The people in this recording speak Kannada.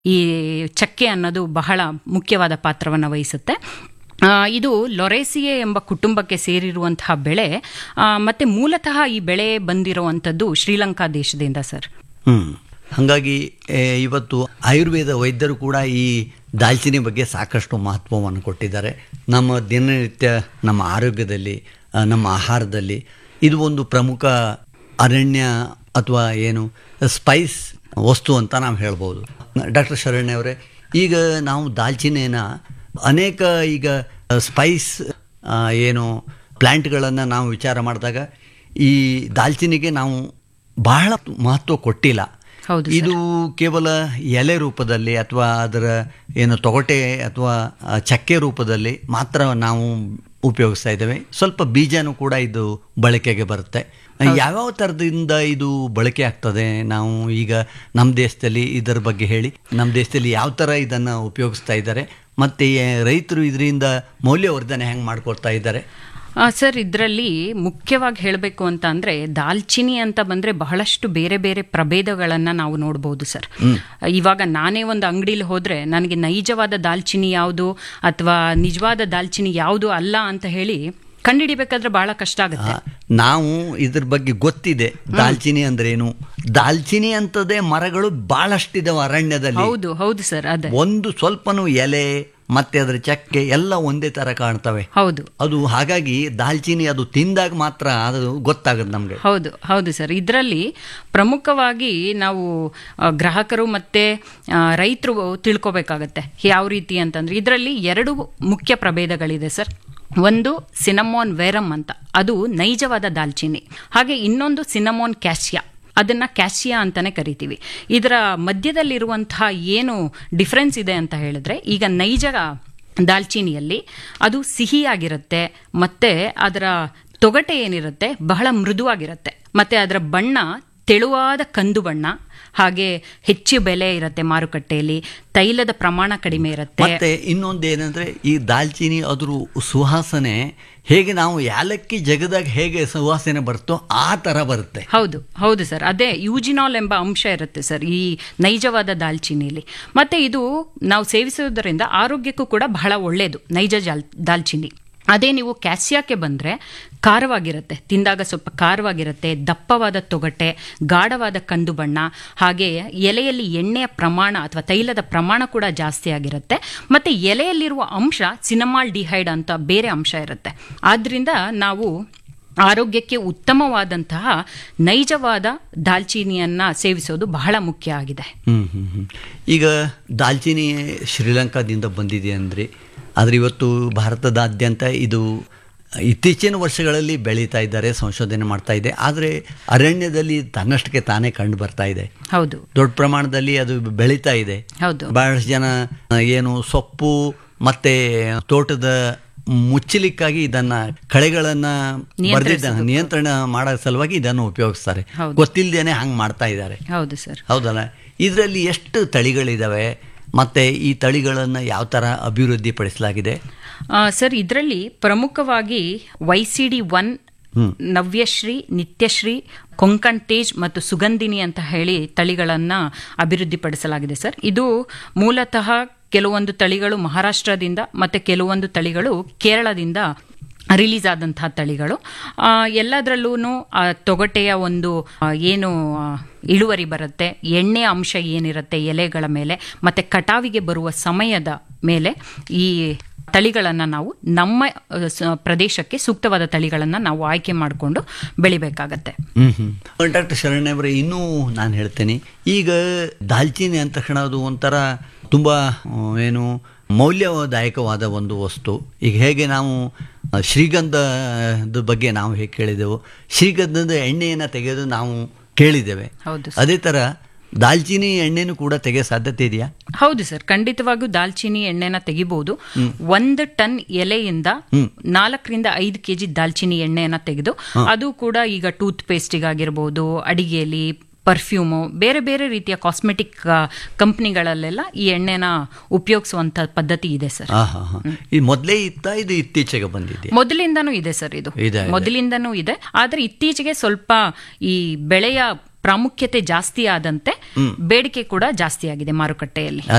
ಈ ಚಕ್ಕೆ ಅನ್ನೋದು ಬಹಳ ಮುಖ್ಯವಾದ ಪಾತ್ರವನ್ನು ವಹಿಸುತ್ತೆ ಆ, ಇದು ಲೊರೇಸಿಯೆ ಎಂಬ ಕುಟುಂಬಕ್ಕೆ ಸೇರಿರುವಂತಹ ಬೆಳೆ ಆ, ಮತ್ತೆ ಮೂಲತಃ ಈ ಬೆಳೆ ಬಂದಿರುವಂಥದ್ದು ಶ್ರೀಲಂಕಾ ದೇಶದಿಂದ ಸರ್ ಹ್ಮ್ ಹಾಗಾಗಿ ಏ, ಇವತ್ತು ಆಯುರ್ವೇದ ವೈದ್ಯರು ಕೂಡ ಈ ದಾಲ್ಚಿನ್ನಿ ಬಗ್ಗೆ ಸಾಕಷ್ಟು ಮಹತ್ವವನ್ನು ಕೊಟ್ಟಿದ್ದಾರೆ ನಮ್ಮ ದಿನನಿತ್ಯ ನಮ್ಮ ಆರೋಗ್ಯದಲ್ಲಿ ಆ, ನಮ್ಮ ಆಹಾರದಲ್ಲಿ ಇದು ಒಂದು ಪ್ರಮುಖ ಅರಣ್ಯ ಅಥವಾ ಏನು ಸ್ಪೈಸ್ ವಸ್ತು ಅಂತ ನಾವು ಹೇಳ್ಬೋದು ಡಾಕ್ಟರ್ ಶರಣ್ಯ ಅವರೇ ಈಗ ನಾವು ದಾಲ್ಚಿನ್ನಿನ ಅನೇಕ ಈಗ ಸ್ಪೈಸ್ ಆ, ಏನು ಪ್ಲ್ಯಾಂಟ್ಗಳನ್ನು ನಾವು ವಿಚಾರ ಮಾಡಿದಾಗ ಈ ದಾಲ್ಚಿನ್ನಿಗೆ ನಾವು ಬಹಳ ಮಹತ್ವ ಕೊಟ್ಟಿಲ್ಲ ಹೌದು ಸರ್. ಇದು ಕೇವಲ ಎಲೆ ರೂಪದಲ್ಲಿ ಅಥವಾ ಅದರ ಏನು ತೊಗಟೆ ಅಥವಾ ಆ, ಚಕ್ಕೆ ರೂಪದಲ್ಲಿ ಮಾತ್ರ ನಾವು ಉಪಯೋಗಿಸ್ತಾ ಇದ್ದೇವೆ ಸ್ವಲ್ಪ ಬೀಜನೂ ಕೂಡ ಇದು ಬಳಕೆಗೆ ಬರುತ್ತೆ ಯಾವ್ಯಾವ ಥರದಿಂದ ಇದು ಬಳಕೆ ಆಗ್ತದೆ ನಾವು ಈಗ ನಮ್ಮ ದೇಶದಲ್ಲಿ ಇದರ ಬಗ್ಗೆ ಹೇಳಿ ನಮ್ಮ ದೇಶದಲ್ಲಿ ಯಾವ ಥರ ಇದನ್ನು ಉಪಯೋಗಿಸ್ತಾ ಇದ್ದಾರೆ ಮತ್ತು ರೈತರು ಇದರಿಂದ ಮೌಲ್ಯವರ್ಧನೆ ಹೆಂಗೆ ಮಾಡ್ಕೊಳ್ತಾ ಇದ್ದಾರೆ ಆ, ಸರ್ ಇದರಲ್ಲಿ ಮುಖ್ಯವಾಗಿ ಹೇಳಬೇಕು ಅಂತ ಅಂದ್ರೆ ದಾಲ್ಚಿನಿ ಅಂತ ಬಂದ್ರೆ ಬಹಳಷ್ಟು ಬೇರೆ ಬೇರೆ ಪ್ರಭೇದಗಳನ್ನ ನಾವು ನೋಡಬಹುದು ಸರ್ ಇವಾಗ ನಾನೇ ಒಂದು ಅಂಗಡಿಲಿ ಹೋದ್ರೆ ನನಗೆ ನೈಜವಾದ ದಾಲ್ಚಿನಿ ಯಾವುದು ಅಥವಾ ನಿಜವಾದ ದಾಲ್ಚಿನಿ ಯಾವುದು ಅಲ್ಲ ಅಂತ ಹೇಳಿ ಕಂಡುಹಿಡಿಬೇಕಾದ್ರೆ ಬಹಳ ಕಷ್ಟ ಆಗುತ್ತೆ ಆ, ನಾವು ಇದ್ರ ಬಗ್ಗೆ ಗೊತ್ತಿದೆ ದಾಲ್ಚಿನಿ ಅಂದ್ರೇನು ದಾಲ್ಚಿನಿ ಅಂತದೇ ಮರಗಳು ಬಹಳಷ್ಟಿದಾವೆ ಅರಣ್ಯದಲ್ಲಿ ಹೌದು ಹೌದು ಸರ್ ಅದೇ ಒಂದು ಸ್ವಲ್ಪನೂ ಎಲೆ ಮತ್ತೆ ಅದರ ಚಕ್ಕೆ ಎಲ್ಲ ಒಂದೇ ತರ ಕಾಣ್ತವೆ ಹೌದು ಅದು ಹಾಗಾಗಿ ದಾಲ್ಚಿನಿ ಅದು ತಿಂದಾಗ ಮಾತ್ರ ಅದು ಗೊತ್ತಾಗುತ್ತೆ ನಮಗೆ ಹೌದು ಹೌದು ಸರ್ ಇದರಲ್ಲಿ ಪ್ರಮುಖವಾಗಿ ನಾವು ಆ, ಗ್ರಾಹಕರು ಮತ್ತೆ ರೈತರು ತಿಳ್ಕೊಬೇಕಾಗತ್ತೆ ಯಾವ ರೀತಿ ಅಂತಂದ್ರೆ ಇದರಲ್ಲಿ ಎರಡು ಮುಖ್ಯ ಪ್ರಭೇದಗಳಿದೆ ಸರ್ ಒಂದು ಸಿನಮೋನ್ ವೇರಮ್ ಅಂತ ಅದು ನೈಜವಾದ ದಾಲ್ಚಿನ್ನಿ ಹಾಗೆ ಇನ್ನೊಂದು ಸಿನಮೋನ್ ಕ್ಯಾಶಿಯಾ ಅದನ್ನ ಕ್ಯಾಶಿಯಾ ಅಂತಾನೆ ಕರಿತೀವಿ ಇದರ ಮಧ್ಯದಲ್ಲಿರುವಂತಹ ಏನು ಡಿಫ್ರೆನ್ಸ್ ಇದೆ ಅಂತ ಹೇಳಿದ್ರೆ ಈಗ ನೈಜ ದಾಲ್ಚಿನಿಯಲ್ಲಿ ಅದು ಸಿಹಿಯಾಗಿರುತ್ತೆ ಮತ್ತೆ ಅದರ ತೊಗಟೆ ಏನಿರುತ್ತೆ ಬಹಳ ಮೃದುವಾಗಿರುತ್ತೆ ಮತ್ತೆ ಅದರ ಬಣ್ಣ ತೆಳುವಾದ ಕಂದು ಬಣ್ಣ ಹಾಗೆ ಹೆಚ್ಚು ಬೆಲೆ ಇರುತ್ತೆ ಮಾರುಕಟ್ಟೆಯಲ್ಲಿ ತೈಲದ ಪ್ರಮಾಣ ಕಡಿಮೆ ಇರುತ್ತೆ ಮತ್ತೆ ಇನ್ನೊಂದು ಏನಂದ್ರೆ ಈ ದಾಲ್ಚಿನಿ ಅದ್ರ ಸುವಾಸನೆ ಹೇಗೆ ನಾವು ಯಾಲಕ್ಕಿ ಜಗದಾಗ ಹೇಗೆ ಸುವಾಸನೆ ಬರುತ್ತೋ ಆ ತರ ಬರುತ್ತೆ ಹೌದು ಹೌದು ಸರ್ ಅದೇ ಯೂಜಿನಾಲ್ ಎಂಬ ಅಂಶ ಇರುತ್ತೆ ಸರ್ ಈ ನೈಜವಾದ ದಾಲ್ಚಿನಿಲಿ ಮತ್ತೆ ಇದು ನಾವು ಸೇವಿಸುವುದರಿಂದ ಆರೋಗ್ಯಕ್ಕೂ ಕೂಡ ಬಹಳ ಒಳ್ಳೆಯದು ನೈಜ ಜಾಲ್ ದಾಲ್ಚಿನಿ ಅದೇ ನೀವು ಕ್ಯಾಸಿಯಾಕ್ಕೆ ಬಂದರೆ ಖಾರವಾಗಿರುತ್ತೆ ತಿಂದಾಗ ಸ್ವಲ್ಪ ಖಾರವಾಗಿರುತ್ತೆ ದಪ್ಪವಾದ ತೊಗಟೆ ಗಾಢವಾದ ಕಂದು ಬಣ್ಣ ಹಾಗೆ ಎಲೆಯಲ್ಲಿ ಎಣ್ಣೆಯ ಪ್ರಮಾಣ ಅಥವಾ ತೈಲದ ಪ್ರಮಾಣ ಕೂಡ ಜಾಸ್ತಿ ಆಗಿರುತ್ತೆ ಮತ್ತೆ ಎಲೆಯಲ್ಲಿರುವ ಅಂಶ ಸಿನಮಾಲ್ ಡಿಹೈಡ್ ಅಂತ ಬೇರೆ ಅಂಶ ಇರುತ್ತೆ ಆದ್ರಿಂದ ನಾವು ಆರೋಗ್ಯಕ್ಕೆ ಉತ್ತಮವಾದಂತಹ ನೈಜವಾದ ದಾಲ್ಚಿನಿಯನ್ನ ಸೇವಿಸೋದು ಬಹಳ ಮುಖ್ಯ ಆಗಿದೆ ಹ್ಮ್ ಹ್ಮ್ ಹ್ಮ್. ಈಗ ದಾಲ್ಚಿನಿ ಶ್ರೀಲಂಕಾದಿಂದ ಬಂದಿದೆ ಅಂದರೆ ಆದರೆ ಇವತ್ತು ಭಾರತದಾದ್ಯಂತ ಇದು ಇತ್ತೀಚಿನ ವರ್ಷಗಳಲ್ಲಿ ಬೆಳೀತಾ ಇದ್ದಾರೆ ಸಂಶೋಧನೆ ಮಾಡ್ತಾ ಇದೆ ಆದರೆ ಅರಣ್ಯದಲ್ಲಿ ತನ್ನಷ್ಟಕ್ಕೆ ತಾನೇ ಕಂಡು ಬರ್ತಾ ಇದೆ ಹೌದು ದೊಡ್ಡ ಪ್ರಮಾಣದಲ್ಲಿ ಅದು ಬೆಳೀತಾ ಇದೆ ಹೌದು ಬಹಳಷ್ಟು ಜನ ಆ, ಏನು ಸೊಪ್ಪು ಮತ್ತೆ ತೋಟದ ಮುಚ್ಚಲಿಕ್ಕಾಗಿ ಇದನ್ನ ಕಳೆಗಳನ್ನ ಬರ್ದಿದ್ದ ನಿಯಂತ್ರಣ ಮಾಡೋ ಸಲುವಾಗಿ ಇದನ್ನು ಉಪಯೋಗಿಸ್ತಾರೆ ಹೌದು. ಗೊತ್ತಿಲ್ಲದೇನೆ ಹಂಗೆ ಮಾಡ್ತಾ ಇದ್ದಾರೆ ಹೌದು ಸರ್ ಹೌದಲ್ಲ ಇದರಲ್ಲಿ ಎಷ್ಟು ತಳಿಗಳಿದಾವೆ ಮತ್ತೆ ಈ ತಳಿಗಳನ್ನು ಯಾವ ಥರ ಅಭಿವೃದ್ಧಿ ಪಡಿಸಲಾಗಿದೆ ಆ, ಸರ್ ಇದರಲ್ಲಿ ಪ್ರಮುಖವಾಗಿ Y C D one Navyashree Nityashree Konkan Tej ಮತ್ತು ಸುಗಂಧಿನಿ ಅಂತ ಹೇಳಿ ತಳಿಗಳನ್ನು ಅಭಿವೃದ್ಧಿಪಡಿಸಲಾಗಿದೆ ಸರ್ ಇದು ಮೂಲತಃ ಕೆಲವೊಂದು ತಳಿಗಳು ಮಹಾರಾಷ್ಟ್ರದಿಂದ ಮತ್ತೆ ಕೆಲವೊಂದು ತಳಿಗಳು ಕೇರಳದಿಂದ ರಿಲೀಸ್ ಆದಂತಹ ತಳಿಗಳು ಎಲ್ಲದರಲ್ಲೂ ತೊಗಟೆಯ ಒಂದು ಆ, ಏನು ಆ, ಇಳುವರಿ ಬರುತ್ತೆ ಎಣ್ಣೆ ಅಂಶ ಏನಿರುತ್ತೆ ಎಲೆಗಳ ಮೇಲೆ ಮತ್ತೆ ಕಟಾವಿಗೆ ಬರುವ ಸಮಯದ ಮೇಲೆ ಈ ತಳಿಗಳನ್ನು ನಾವು ನಮ್ಮ ಆ, ಸ- ಪ್ರದೇಶಕ್ಕೆ ಸೂಕ್ತವಾದ ತಳಿಗಳನ್ನು ನಾವು ಆಯ್ಕೆ ಮಾಡಿಕೊಂಡು ಬೆಳಿಬೇಕಾಗತ್ತೆ ಹ್ಮ್ ಹ್ಮ್ ಡಾಕ್ಟರ್ ಶರಣ್ಯ ಅವರೇ ಇನ್ನೂ ನಾನು ಹೇಳ್ತೇನೆ ಈಗ ದಾಲ್ಚಿನ್ನಿ ಅಂದ ತಕ್ಷಣ ಅದು ಒಂಥರ ತುಂಬ ಆ, ಏನು ಮೌಲ್ಯದಾಯಕವಾದ ಒಂದು ವಸ್ತು ಈಗ ಹೇಗೆ ನಾವು ಆ, ಶ್ರೀಗಂಧದ ಬಗ್ಗೆ ನಾವು ಹೇಗೆ ಕೇಳಿದೆವು ಶ್ರೀಗಂಧದ ಎಣ್ಣೆಯನ್ನು ತೆಗೆದು ನಾವು ಕೇಳಿದ್ದೇವೆ ಹೌದು ಅದೇ ಥರ ದಾಲ್ಚಿನ್ನಿ ಎಣ್ಣೆನೂ ಕೂಡ ತೆಗೆಯೋ ಸಾಧ್ಯತೆ ಇದೆಯಾ ಹೌದು ಸರ್ ಖಂಡಿತವಾಗಿಯೂ ದಾಲ್ಚಿನ್ನಿ ಎಣ್ಣೆನ ತೆಗಿಬಹುದು ಒಂದು ಟನ್ ಎಲೆಯಿಂದ ನಾಲ್ಕರಿಂದ ಐದು ಕೆಜಿ ದಾಲ್ಚಿನ್ನಿ ಎಣ್ಣೆಯನ್ನ ತೆಗೆದು ಅದು ಕೂಡ ಈಗ ಟೂತ್ ಪೇಸ್ಟಿಗಾಗಿರ್ಬೋದು ಅಡಿಗೆಯಲ್ಲಿ ಪರ್ಫ್ಯೂಮು ಬೇರೆ ಬೇರೆ ರೀತಿಯ ಕಾಸ್ಮೆಟಿಕ್ ಕಂಪ್ನಿಗಳಲ್ಲೆಲ್ಲ ಈ ಎಣ್ಣೆನ ಉಪಯೋಗಿಸುವಂತ ಪದ್ಧತಿ ಇದೆ ಸರ್ ಹಾ ಹಾ ಹಾ ಈ ಮೊದಲೇ ಇತ್ತ ಇದು ಇತ್ತೀಚೆಗೆ ಬಂದಿದೆ ಮೊದಲಿಂದನೂ ಇದೆ ಸರ್ ಇದು ಇದೆ, ಇದೆ. ಮೊದಲಿಂದನೂ ಇದೆ ಆದ್ರೆ ಇತ್ತೀಚೆಗೆ ಸ್ವಲ್ಪ ಈ ಬೆಳೆಯ ಪ್ರಾಮುಖ್ಯತೆ ಜಾಸ್ತಿ ಆದಂತೆ ಬೇಡಿಕೆ ಕೂಡ ಜಾಸ್ತಿ ಆಗಿದೆ ಮಾರುಕಟ್ಟೆಯಲ್ಲಿ